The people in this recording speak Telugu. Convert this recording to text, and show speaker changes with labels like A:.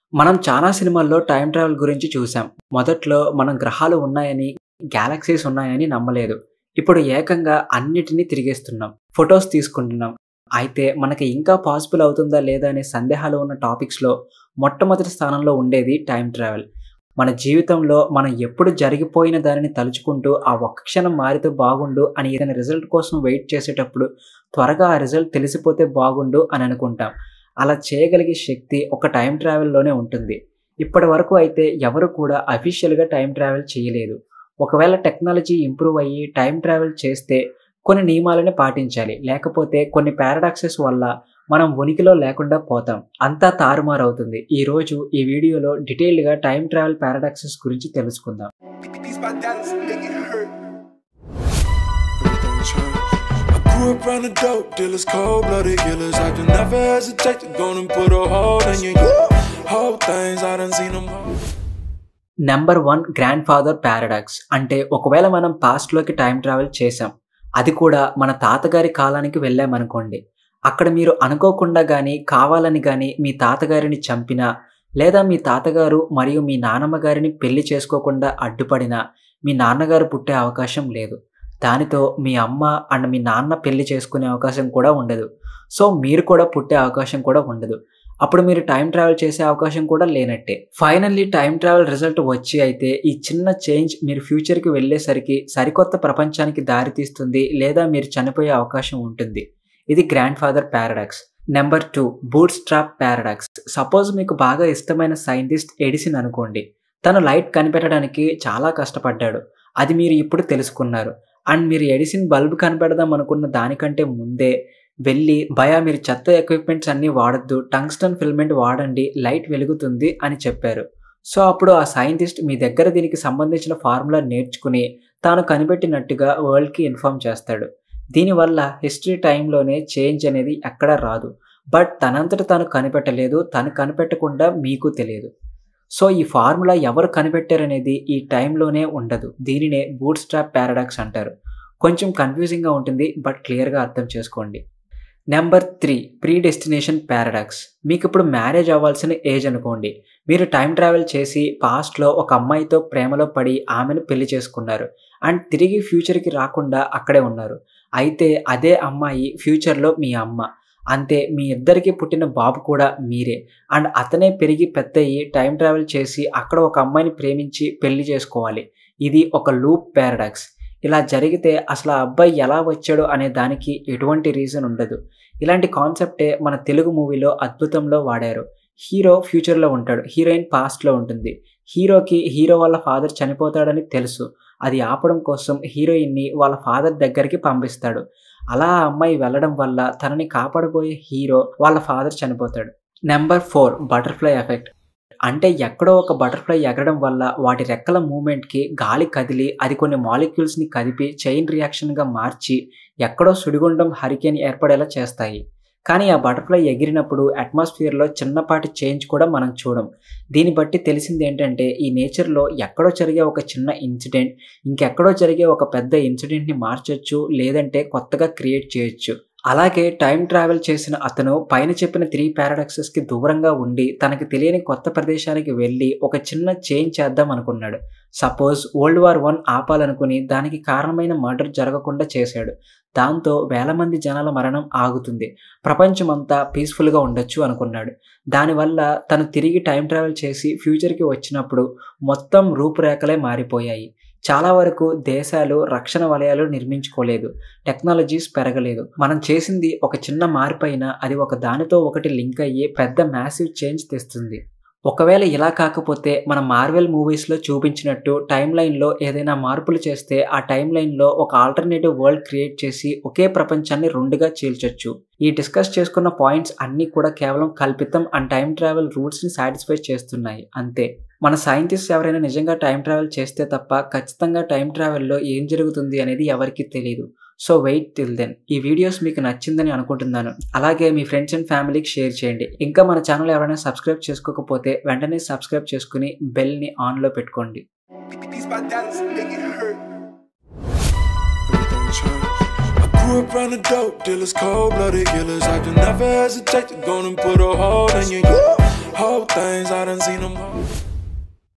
A: మనం చాలా సినిమాల్లో టైం ట్రావెల్ గురించి చూసాం మొదట్లో మనం గ్రహాలు ఉన్నాయని గ్యాలక్సీస్ ఉన్నాయని నమ్మలేదు ఇప్పుడు ఏకంగా అన్నిటినీ తిరిగేస్తున్నాం ఫొటోస్ తీసుకుంటున్నాం అయితే మనకి ఇంకా పాసిబుల్ అవుతుందా లేదా అనే సందేహాలు ఉన్న టాపిక్స్లో మొట్టమొదటి స్థానంలో ఉండేది టైం ట్రావెల్ మన జీవితంలో మనం ఎప్పుడు జరిగిపోయిన దానిని తలుచుకుంటూ ఆ ఒక్క క్షణం మారితే బాగుండు అని ఏదైనా రిజల్ట్ కోసం వెయిట్ చేసేటప్పుడు త్వరగా ఆ రిజల్ట్ తెలిసిపోతే బాగుండు అని అనుకుంటాం అలా చేయగలిగే శక్తి ఒక టైం ట్రావెల్లోనే ఉంటుంది ఇప్పటి వరకు అయితే ఎవరు కూడా అఫీషియల్గా టైం ట్రావెల్ చేయలేదు ఒకవేళ టెక్నాలజీ ఇంప్రూవ్ అయ్యి టైం ట్రావెల్ చేస్తే కొన్ని నియమాలని పాటించాలి లేకపోతే కొన్ని పారాడాక్సెస్ వల్ల మనం ఉనికిలో లేకుండా పోతాం అంతా తారుమారు అవుతుంది ఈ రోజు ఈ వీడియోలో డీటెయిల్డ్గా టైం ట్రావెల్ పారాడాక్సెస్ గురించి తెలుసుకుందాం
B: These my dollars make it hurt.
C: everything changed. I grew up around the dope dealers, cold blooded killers. I just never hesitate to go and put a hold on you. Whole things I done seen them all.
A: Number one grandfather paradox అంటే ఒకవేళ మనం పాస్ట్లోకి టైం ట్రావెల్ చేసాం అది కూడా మన తాతగారి కాలానికి వెళ్ళామనుకోండి అక్కడ మీరు అనుకోకుండా కానీ కావాలని కానీ మీ తాతగారిని చంపినా లేదా మీ తాతగారు మరియు మీ నానమ్మ గారిని పెళ్లి చేసుకోకుండా అడ్డుపడినా మీ నాన్నగారు పుట్టే అవకాశం లేదు దానితో మీ అమ్మ అండ్ మీ నాన్న పెళ్లి చేసుకునే అవకాశం కూడా ఉండదు సో మీరు కూడా పుట్టే అవకాశం కూడా ఉండదు అప్పుడు మీరు టైం ట్రావెల్ చేసే అవకాశం కూడా లేనట్టే ఫైనల్లీ టైం ట్రావెల్ రిజల్ట్ వచ్చి అయితే ఈ చిన్న చేంజ్ మీరు ఫ్యూచర్కి వెళ్ళేసరికి సరికొత్త ప్రపంచానికి దారితీస్తుంది లేదా మీరు చనిపోయే అవకాశం ఉంటుంది ఇది grandfather paradox number two bootstrap paradox suppose మీకు బాగా ఇష్టమైన సైంటిస్ట్ ఎడిసిన్ అనుకోండి తను లైట్ కనిపెట్టడానికి చాలా కష్టపడ్డాడు అది మీరు ఇప్పుడు తెలుసుకున్నారు అండ్ మీరు ఎడిసిన్ బల్బ్ కనిపెడదాం అనుకున్న దానికంటే ముందే వెళ్ళి భయ మీరు చెత్త ఎక్విప్మెంట్స్ అన్నీ వాడద్దు టంగ్స్టన్ ఫిల్మెంట్ వాడండి లైట్ వెలుగుతుంది అని చెప్పారు సో అప్పుడు ఆ సైంటిస్ట్ మీ దగ్గర దీనికి సంబంధించిన ఫార్ములా నేర్చుకుని తాను కనిపెట్టినట్టుగా వరల్డ్కి ఇన్ఫామ్ చేస్తాడు దీనివల్ల హిస్టరీ టైంలోనే చేంజ్ అనేది ఎక్కడా రాదు బట్ తనంతట తాను కనిపెట్టలేదు తను కనిపెట్టకుండా మీకు తెలియదు సో ఈ ఫార్ములా ఎవరు కనిపెట్టారనేది ఈ టైంలోనే ఉండదు దీనినే బూట్ స్ట్రాప్ పారాడాక్స్ అంటారు కొంచెం కన్ఫ్యూజింగ్గా ఉంటుంది బట్ క్లియర్గా అర్థం చేసుకోండి number three predestination paradox మీకు ఇప్పుడు మ్యారేజ్ అవ్వాల్సిన ఏజ్ అనుకోండి మీరు టైం ట్రావెల్ చేసి పాస్ట్లో ఒక అమ్మాయితో ప్రేమలో పడి ఆమెను పెళ్లి చేసుకున్నారు అండ్ తిరిగి ఫ్యూచర్కి రాకుండా అక్కడే ఉన్నారు అయితే అదే అమ్మాయి ఫ్యూచర్లో మీ అమ్మ అంతే మీ ఇద్దరికి పుట్టిన బాబు కూడా మీరే అండ్ అతనే పెరిగి పెద్దయ్యి టైం ట్రావెల్ చేసి అక్కడ ఒక అమ్మాయిని ప్రేమించి పెళ్లి చేసుకోవాలి ఇది ఒక లూప్ పారాడాక్స్ ఇలా జరిగితే అసలు ఆ అబ్బాయి ఎలా వచ్చాడు అనే దానికి ఎటువంటి రీజన్ ఉండదు ఇలాంటి కాన్సెప్టే మన తెలుగు మూవీలో అద్భుతంలో వాడారు హీరో ఫ్యూచర్లో ఉంటాడు హీరోయిన్ పాస్ట్లో ఉంటుంది హీరోకి హీరో వాళ్ళ ఫాదర్ చనిపోతాడని తెలుసు అది ఆపడం కోసం హీరోయిన్ని వాళ్ళ ఫాదర్ దగ్గరికి పంపిస్తాడు అలా ఆ అమ్మాయి వెళ్ళడం వల్ల తనని కాపాడబోయే హీరో వాళ్ళ ఫాదర్ చనిపోతాడు నెంబర్ ఫోర్ బటర్ఫ్లై ఎఫెక్ట్ అంటే ఎక్కడో ఒక బటర్ఫ్లై ఎగరడం వల్ల వాటి రెక్కల మూమెంట్కి గాలి కదిలి అది కొన్ని మాలిక్యూల్స్ని కదిపి చైన్ రియాక్షన్గా మార్చి ఎక్కడో సుడిగుండం హరికేన్ ఏర్పడేలా చేస్తాయి కానీ ఆ బటర్ఫ్లై ఎగిరినప్పుడు అట్మాస్ఫియర్లో చిన్నపాటి చేంజ్ కూడా మనం చూడం దీన్ని బట్టి తెలిసింది ఏంటంటే ఈ నేచర్లో ఎక్కడో జరిగే ఒక చిన్న ఇన్సిడెంట్ ఇంకెక్కడో జరిగే ఒక పెద్ద ఇన్సిడెంట్ని మార్చొచ్చు లేదంటే కొత్తగా క్రియేట్ చేయొచ్చు అలాగే టైం ట్రావెల్ చేసిన అతను పైన చెప్పిన త్రీ పారాడాక్సెస్కి దూరంగా ఉండి తనకి తెలియని కొత్త ప్రదేశానికి వెళ్ళి ఒక చిన్న చేంజ్ చేద్దాం అనుకున్నాడు సపోజ్ వరల్డ్ వార్ వన్ ఆపాలనుకుని దానికి కారణమైన మర్డర్ జరగకుండా చేశాడు దాంతో వేల మంది జనాల మరణం ఆగుతుంది ప్రపంచమంతా పీస్ఫుల్గా ఉండొచ్చు అనుకున్నాడు దానివల్ల తను తిరిగి టైం ట్రావెల్ చేసి ఫ్యూచర్కి వచ్చినప్పుడు మొత్తం రూపురేఖలే మారిపోయాయి చాలా వరకు దేశాలు రక్షణ వలయాలు నిర్మించుకోలేదు టెక్నాలజీస్ పెరగలేదు మనం చేసింది ఒక చిన్న మార్పు అయినా అది ఒక దానితో ఒకటి లింక్ అయ్యి పెద్ద మ్యాసివ్ చేంజ్ తెస్తుంది ఒకవేళ ఇలా కాకపోతే మన మార్వెల్ మూవీస్లో చూపించినట్టు టైం లైన్లో ఏదైనా మార్పులు చేస్తే ఆ టైం లైన్లో ఒక ఆల్టర్నేటివ్ వరల్డ్ క్రియేట్ చేసి ఒకే ప్రపంచాన్ని రెండుగా చీల్చొచ్చు ఈ డిస్కస్ చేసుకున్న పాయింట్స్ అన్నీ కూడా కేవలం కల్పితం అండ్ టైం ట్రావెల్ రూల్స్ని సాటిస్ఫై చేస్తున్నాయి అంతే మన సైంటిస్ట్ ఎవరైనా నిజంగా టైం ట్రావెల్ చేస్తే తప్ప ఖచ్చితంగా టైం ట్రావెల్లో ఏం జరుగుతుంది అనేది ఎవరికి తెలియదు సో వెయిట్ టిల్ దెన్ ఈ వీడియోస్ మీకు నచ్చిందని అనుకుంటున్నాను అలాగే మీ ఫ్రెండ్స్ అండ్ ఫ్యామిలీకి షేర్ చేయండి ఇంకా మన ఛానల్ ఎవరైనా సబ్స్క్రైబ్ చేసుకోకపోతే వెంటనే సబ్స్క్రైబ్ చేసుకుని బెల్ని ఆన్లో పెట్టుకోండి
B: These my dollars make it hurt.
C: Everything changed. I grew up around the dope dealers, cold blooded killers. I just never hesitate to go and put a hold on you. Whole things, I done seen them.